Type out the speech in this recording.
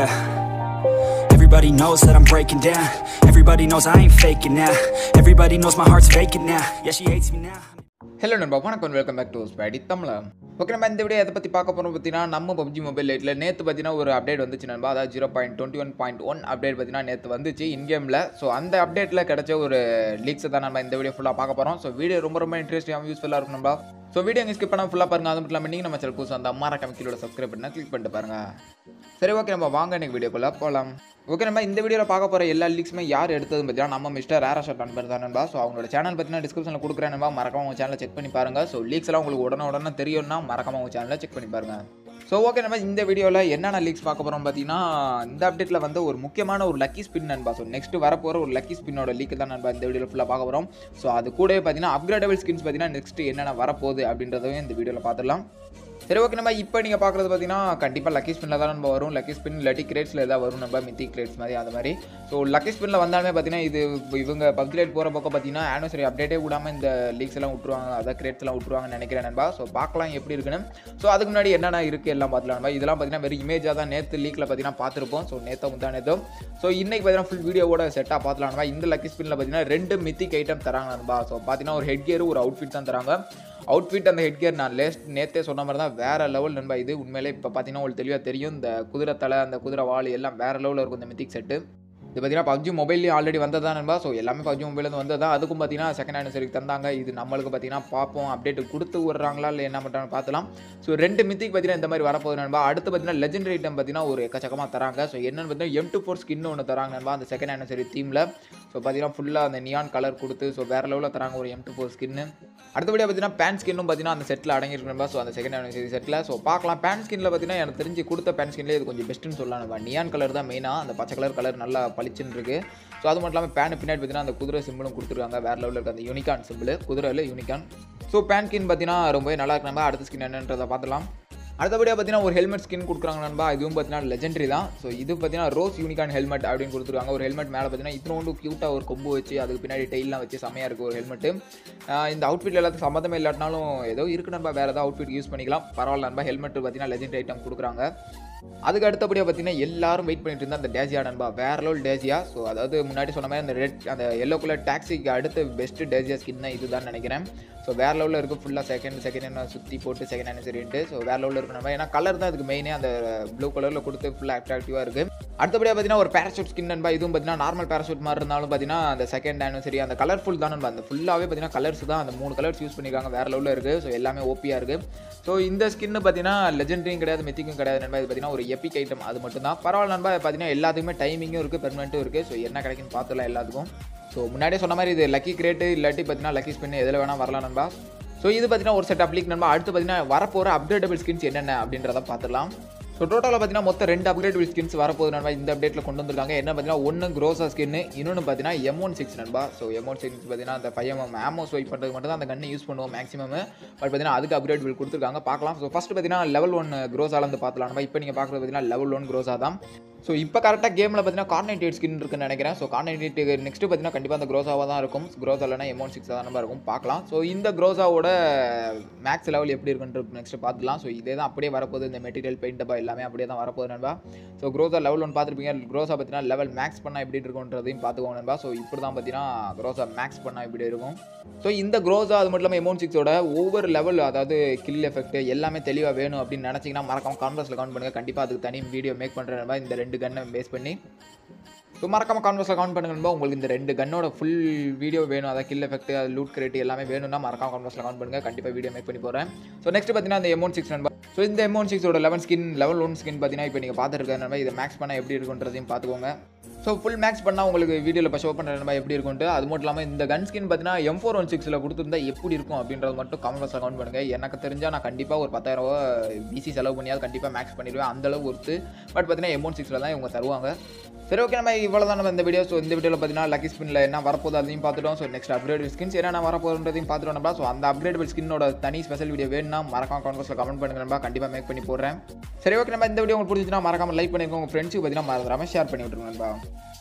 yeah. Everybody knows that I'm breaking down. Everybody knows I ain't faking now. Everybody knows my heart's vacant now. Yeah, she hates me now. Hello நண்பா வணக்கம் welcome back to Spidey தமிழா okay நம்ம இந்த video எதை பற்றி பார்க்க போகிறோம் பார்த்தீங்கன்னா நம்ம பப்ஜி மொபைல் லைட்டில் நேற்று பார்த்தீங்கன்னா ஒரு அப்டேட் வந்துச்சு நண்பா அதாவது zero point twenty one point one update பார்த்தீங்கன்னா நேற்று வந்துச்சு இன்கேமில் ஸோ அந்த அப்டேட்டில் கிடைச்ச ஒரு லீக்ஸை தான் நம்ம இந்த வீடியோ ஃபுல்லாக பார்க்க போகிறோம் ஸோ வீடியோ ரொம்ப ரொம்ப இன்ட்ரெஸ்டிங்காக யூஸ்ஃபுல்லாக இருக்கும் நண்பா ஸோ வீடியோ இங்கே ஸ்கிப் பண்ணால் ஃபுல்லாக பாருங்க அது மட்டும் இல்லாமல் நீங்கள் நம்ம சேனல் புதுசாக அந்த அம்மா கமிக்கிலோட சப்ஸ்கிரைப் பண்ணால் கிளிக் பண்ணிட்டு பாருங்க சரி ஓகே நம்ம வாங்க எனக்கு வீடியோக்குள்ளே போகலாம் ஓகே நம்ம இந்த வீடியோவில் பார்க்க போகிற எல்லா லீக்ஸுமே யார் எடுத்தது பார்த்தீங்கன்னா நம்ம மிஸ்டர் ரேரா ஷாட் நண்பர் தான் நண்பா ஸோ அவங்களோட சேனல் பார்த்தீங்கன்னா டிஸ்கிரிப்ஷனில் கொடுக்குறேன் நண்பா மறக்காம உங்கள் சேனலை செக் பண்ணி பாருங்க ஸோ லீக்ஸ் எல்லாம் உங்களுக்கு உடனே உடனே தெரியும்னா மறக்காம உங்கள் சேனலை செக் பண்ணி பாருங்க ஸோ ஓகே நம்ம இந்த வீடியோவில் என்னென்ன லீக்ஸ் பார்க்க போகிறோம் பார்த்தீங்கன்னா இந்த அப்டேட்டில் வந்து ஒரு முக்கியமான ஒரு லக்கி ஸ்பின் நண்பா ஸோ நெக்ஸ்ட் வரப்போகிற ஒரு லக்கி ஸ்பின்னோட லீக் தான் நண்பா இந்த வீடியோவில் ஃபுல்லாக பார்க்க போகிறோம் ஸோ அது கூடவே பார்த்தீங்கன்னா அப்கிரேடபிள் ஸ்கின்ஸ் பார்த்தீங்கன்னா நெக்ஸ்ட் என்னென்ன வரப்போகுது அப்படின்றதையும் இந்த வீடியோவில் பார்த்துடலாம் சரி ஓகே நம்ம இப்போ நீங்கள் பார்க்குறது பார்த்தீங்கன்னா கண்டிப்பாக லக்கி ஸ்பின்னில் தான் நம்ம வரும் லக்கி ஸ்பின் இல்லாட்டி கிரேட்ஸில் ஏதாவது வரும் நம்ம மித்தி கிரேட்ஸ் மாதிரி அந்த மாதிரி ஸோ லக்கி ஸ்பின்னில் வந்தாலுமே பார்த்தீங்கன்னா இது இவங்க பப்ஜி லைட் போகிற பக்கம் பார்த்தீங்கன்னா ஆனிவர்சரி அப்டேட்டே விடாமல் இந்த லீக்ஸ் எல்லாம் விட்ருவாங்க அதாவது கிரேட்ஸ் எல்லாம் விட்ருவாங்கன்னு நினைக்கிறேன் நண்பா ஸோ பார்க்கலாம் எப்படி இருக்குன்னு ஸோ அதுக்கு முன்னாடி என்னென்ன இருக்குது எல்லாம் பார்த்துலாம் நண்பா இதெல்லாம் பார்த்தீங்கன்னா வெறும் இமேஜாக தான் நேற்று லீக்கில் பார்த்தீங்கன்னா பார்த்துருப்போம் ஸோ நேற்று முந்தா நேற்று ஸோ இன்னைக்கு பார்த்தீங்கன்னா ஃபுல் வீடியோவோட செட்டாக பார்த்துலாம் நண்பா இந்த லக்கி ஸ்பின்னில் பார்த்தீங்கன்னா ரெண்டு மித்திக் ஐட்டம் தராங்க நண்பா ஸோ பார்த்தீங்கன்னா ஒரு ஹெட் கியர் ஒரு அவுட்ஃபிட் தான் தராங்க அவுட்ஃபிட் அந்த ஹெட் கியர் நான் லேஸ்ட் நேற்றே சொன்ன மாதிரி தான் வேறு லெவல் நண்பா இது உண்மையிலே இப்போ பார்த்தீங்கன்னா உங்களுக்கு தெளிவாக தெரியும் இந்த குதிரை தலை அந்த குதிரை வால் எல்லாம் வேறு லெவலில் இருக்கும் இந்த மித்திக் செட்டு இது பார்த்தீங்கன்னா பப்ஜி மொபைல்லேயும் ஆல்ரெடி வந்ததா நண்பா ஸோ எல்லாமே பப்ஜி மொபைலேருந்து வந்ததா அதுக்கும் பார்த்தீங்கன்னா செகண்ட் ஆனிவர்சரிக்கு தந்தாங்க இது நம்மளுக்கு பார்த்தீங்கன்னா பார்ப்போம் அப்டேட் கொடுத்து விட்றாங்களா இல்லை என்ன பண்ணுறாங்க பார்த்துலாம் ஸோ ரெண்டு மித்திக் பார்த்தீங்கன்னா இந்த மாதிரி வரப்போகுது நண்பா அடுத்து பார்த்தீங்கன்னா லெஜெண்டரி ஐட்டம் பார்த்தீங்கன்னா ஒரு எக்கச்சக்கமாக தராங்க ஸோ என்னென்னு பார்த்தீங்கன்னா எம் டூ ஃபோர் ஸ்கின் ஒன்று தராங்க நண்பா அந்த செகண்ட் ஆனிவர்சரி தீமில் ஸோ பார்த்தீங்கன்னா ஃபுல்லாக அந்த நியான் கலர் கொடுத்து ஸோ வேறு லெவலில் தராங்க ஒரு எம் டூ ஃபோர் ஸ்கின்னு அடுத்தபடியாக பார்த்தீங்கன்னா பேன் ஸ்கின்னும் பார்த்தீங்கன்னா அந்த செட்டில் அடங்கியிருக்கு நண்பா ஸோ அந்த செகண்ட் ஆனிவர்சரி செட்டில் ஸோ பார்க்கலாம் பேன் ஸ்கின்னில் பார்த்தீங்கன்னா எனக்கு தெரிஞ்சு கொடுத்த பேன் ஸ்கின்லேயே இது கொஞ்சம் பெஸ்ட்டுன்னு சொல்லலாம் நண்பா நியான் கலர் தான் மெயினாக அந்த பச்சை கலர் கலர் நல்லா பளிச்சுன்னு இருக்குது ஸோ அது மட்டும் இல்லாமல் பேன் பின்னாடி பார்த்தீங்கன்னா அந்த குதிரை சிம்பிளும் கொடுத்துருக்காங்க வேறு லெவலில் இருக்க அந்த யூனிகான் சிம்பிள் குதிரையில் யூனிகான் ஸோ பேன் ஸ்கின் பார்த்தீங்கன்னா ரொம்பவே நல்லா இருக்கு நம்ம அடுத்த ஸ்கின் என்னன்றதை பார்த்துலாம் அடுத்தபடியாக பார்த்தீங்கன்னா ஒரு ஹெல்மெட் ஸ்கின் கொடுக்குறாங்க நண்பா இதுவும் பார்த்தீங்கன்னா லெஜெண்டரி தான் ஸோ இது பார்த்தீங்கன்னா ரோஸ் யூனிகான் ஹெல்மெட் அப்படின்னு கொடுத்துருக்காங்க ஒரு ஹெல்மெட் மேலே பார்த்தீங்கன்னா இத்தனோண்டு க்யூட்டாக ஒரு கொம்பு வச்சு அதுக்கு பின்னாடி டெய்லாம் வச்சு செம்மையாக இருக்குது ஒரு ஹெல்மெட்டு இந்த அவுட்ஃபிட் எல்லாத்துக்கும் சம்மந்தமே இல்லாட்டினாலும் ஏதோ இருக்கு நண்பா வேறு ஏதாவது அவுட்ஃபிட் யூஸ் பண்ணிக்கலாம் பரவாயில்ல நண்பா ஹெல்மெட் பார்த்தீங்கன்னா லெஜெண்டரி ஐட்டம் கொடுக்குறாங்க அதுக்கு அடுத்தபடியாக பார்த்தீங்கன்னா எல்லாரும் வெயிட் பண்ணிட்டு இருந்தா அந்த டேசியா நண்பா வேற லெவல் டேசியா ஸோ அதாவது முன்னாடி சொன்ன மாதிரி அந்த ரெட் அந்த எல்லோ கலர் டாக்ஸிக்கு அடுத்து பெஸ்ட் டேசியா ஸ்கின் தான் இதுதான் நினைக்கிறேன் ஸோ வேறு லெவலில் இருக்குது ஃபுல்லாக செகண்ட் செகண்ட் என்ன சுற்றி போட்டு செகண்ட் ஆனிவர்சரின்ட்டு ஸோ வேறு லெவலில் இருக்கு நம்ம ஏன்னா கலர் தான் அதுக்கு மெயினே அந்த ப்ளூ கலரில் கொடுத்து ஃபுல்லாக அட்ராக்டிவாக இருக்குது அடுத்தபடியாக பார்த்தீங்கன்னா ஒரு பேராஷூட் ஸ்கின் நண்பா இதுவும் பார்த்தீங்கன்னா நார்மல் பேராஷூட் மாதிரி இருந்தாலும் பார்த்தீங்கன்னா அந்த செகண்ட் ஆனிவர்சரி அந்த கலர்ஃபுல் தான் நண்பா அந்த ஃபுல்லாகவே பார்த்தீங்கன்னா கலர்ஸ் தான் அந்த மூணு கலர்ஸ் யூஸ் பண்ணியிருக்காங்க வேறு லெவலில் இருக்குது ஸோ எல்லாமே ஓப்பியாக இருக்குது ஸோ இந்த ஸ்கின்னு பார்த்தீங்கன்னா லெஜெண்டரியும் கிடையாது மெத்திக்கும் கிடையாது நண்பா இது பார்த்தீங்கன்னா ஒரு எப்பிக் ஐட்டம் அது மட்டும் தான் பரவாயில்ல நண்பா பார்த்தீங்கன்னா எல்லாத்துக்குமே டைமிங்கும் இருக்குது பெர்மனெண்ட்டும் இருக்குது ஸோ என்ன கிடைக்குன்னு பார்த்துலாம் எல்லாத்துக்கும் ஸோ முன்னாடியே சொன்ன மாதிரி இது லக்கி கிரேட்டு இல்லாட்டி பார்த்தீங்கன்னா லக்கி ஸ்பின் எதில் வேணால் வரலாம் நண்பா ஸோ இது பார்த்தீங்கன்னா ஒரு செட் அப்ளிக் நண்பா அடுத்து பார்த்தீங்கன்னா வரப்போகிற அப்கிரேடபிள் ஸ்கின்ஸ் என்னென்ன அப்படின்றத பார்த்துலாம் ஸோ டோட்டலாக பார்த்தீங்கன்னா மொத்தம் ரெண்டு அப்கிரேடபிள் ஸ்கின்ஸ் வரப்போகுது நண்பா இந்த அப்டேட்டில் கொண்டு வந்திருக்காங்க என்ன பார்த்தீங்கன்னா ஒன்று க்ரோஸா ஸ்கின் இன்னொன்று பார்த்தீங்கன்னா எம் ஒன் சிக்ஸ் நண்பா ஸோ எம் ஒன் சிக்ஸ் பார்த்தீங்கன்னா அந்த ஃபைவ் எம் ஆமோ ஸ்வைப் பண்ணுறது மட்டும் தான் அந்த கண்ணை யூஸ் பண்ணுவோம் மேக்ஸிமம் பட் பார்த்தீங்கன்னா அதுக்கு அப்கிரேட் கொடுத்துருக்காங்க பார்க்கலாம் ஸோ ஃபஸ்ட்டு பார்த்தீங்கன்னா லெவல் ஒன் க்ரோஸால வந்து பார்த்துலாம் நம்ம இப்போ நீங்கள் பார்க்குறது பார்த்தீங்கன்னா லெவல் ஒன் க்ரோஸா தான் ஸோ இப்போ கரெக்டாக கேமில் பார்த்தீங்கன்னா கார்னேட் எயிட் ஸ்கின் இருக்குன்னு நினைக்கிறேன் ஸோ கார்னேட் எயிட் நெக்ஸ்ட் பார்த்தீங்கன்னா கண்டிப்பாக அந்த க்ரோஸாவாக தான் இருக்கும் க்ரோஸ் இல்லைனா எமௌண்ட் சிக்ஸ் தான் இருக்கும் பார்க்கலாம் ஸோ இந்த க்ரோஸாவோட மேக்ஸ் லெவல் எப்படி இருக்குன்ற நெக்ஸ்ட் பார்த்துலாம் ஸோ இதே தான் அப்படியே வரப்போகுது இந்த மெட்டீரியல் பெயிண்ட் டப்பா எல்லாமே அப்படியே தான் வரப்போகுது நண்பா ஸோ க்ரோஸா லெவல் ஒன் பார்த்துருப்பீங்க க்ரோஸா பார்த்தீங்கன்னா லெவல் மேக்ஸ் பண்ணால் எப்படி இருக்குன்றதையும் பார்த்துக்கோங்க நண்பா ஸோ இப்படி தான் பார்த்தீங்கன்னா க்ரோஸா மேக்ஸ் பண்ணால் இப்படி இருக்கும் ஸோ இந்த க்ரோஸா அது மட்டும் இல்லாமல் எமௌண்ட் சிக்ஸோட ஒவ்வொரு லெவல் அதாவது கில் எஃபெக்ட் எல்லாமே தெளிவாக வேணும் அப்படின்னு நினச்சிங்கன்னா மறக்காம கான்வர்ஸில் கவுண்ட் பண்ணுங்கள் கண்டிப்பாக அதுக்கு தனி வீடியோ மேக் பண்ணுறேன் இந்த ரெண்டு கன்னை பேஸ் பண்ணி ஸோ மறக்காம கான்வர்ஸில் கவுண்ட் பண்ணுங்க உங்களுக்கு இந்த ரெண்டு கன்னோட ஃபுல் வீடியோ வேணும் அதாவது கில் எஃபெக்ட் அது லூட் கிரேட் எல்லாமே வேணும்னா மறக்காம கான்வர்ஸில் கவுண்ட் பண்ணுங்க கண்டிப்பாக வீடியோ மேக் பண்ணி போகிறேன் ஸோ நெக்ஸ்ட் பார்த்தீங்கன்னா இந்த எமௌண்ட் சிக்ஸ் நண்பா ஸோ இந்த எமௌண்ட் சிக்ஸோட eleven skin level one skin பார்த்தீங்கன்னா இப்போ நீங்கள் பார்த்துருக்க நண்பா இதை மேக்ஸ் பண்ணால் எப்படி இருக்குன்றதையும் பார்த்துக்கோங்க ஸோ ஃபுல் மேக்ஸ் பண்ணால் உங்களுக்கு வீடியோவில் இப்போ ஷோ பண்ணுற நம்ம எப்படி இருக்கும்ட்டு அது மட்டும் இல்லாமல் இந்த கன் ஸ்கின் பார்த்தீங்கன்னா எம் ஃபோர் ஒன் சிக்ஸில் கொடுத்துருந்தா எப்படி இருக்கும் அப்படின்றது மட்டும் கமெண்ட்ஸில் கவுண்ட் பண்ணுங்கள் எனக்கு தெரிஞ்சால் நான் கண்டிப்பாக ஒரு பத்தாயிரம் ரூபா பிசி செலவு பண்ணியாவது கண்டிப்பாக மேக்ஸ் பண்ணிடுவேன் அந்தளவு ஒருத்து பட் பார்த்தீங்கன்னா எமௌண்ட் சிக்ஸில் தான் இவங்க தருவாங்க சரி ஓகே நம்ம இவ்வளோ தான் நம்ம இந்த வீடியோ ஸோ இந்த வீடியோவில் பார்த்தீங்கன்னா லக்கி ஸ்பின்னில் என்ன வரப்போகுது அதையும் பார்த்துட்டோம் ஸோ நெக்ஸ்ட் அப்கிரேட் ஸ்கின்ஸ் என்னென்ன வரப்போகுதுன்றதையும் பார்த்துட்டோம் நம்பா ஸோ அந்த அப்கிரேடபிள் ஸ்கின்னோட தனி ஸ்பெஷல் வீடியோ வேணும்னா மறக்காம கான்வர்ஸில் கமெண்ட் பண்ணுங்க நம்பா கண்டிப்பாக மேக் பண்ணி போடுறேன் சரி ஓகே நம்ம இந்த வீடியோ உங்களுக்கு பிடிச்சிச்சுன்னா மறக்காம லைக் பண்ணிருக்கோம் உங்கள் ஃப்ரெண்ட்ஸுக்கு பார்த்தீங்கன்னா மறந்துடாமல் ஷேர் பண்ணி விட்டுருங்க நண்பா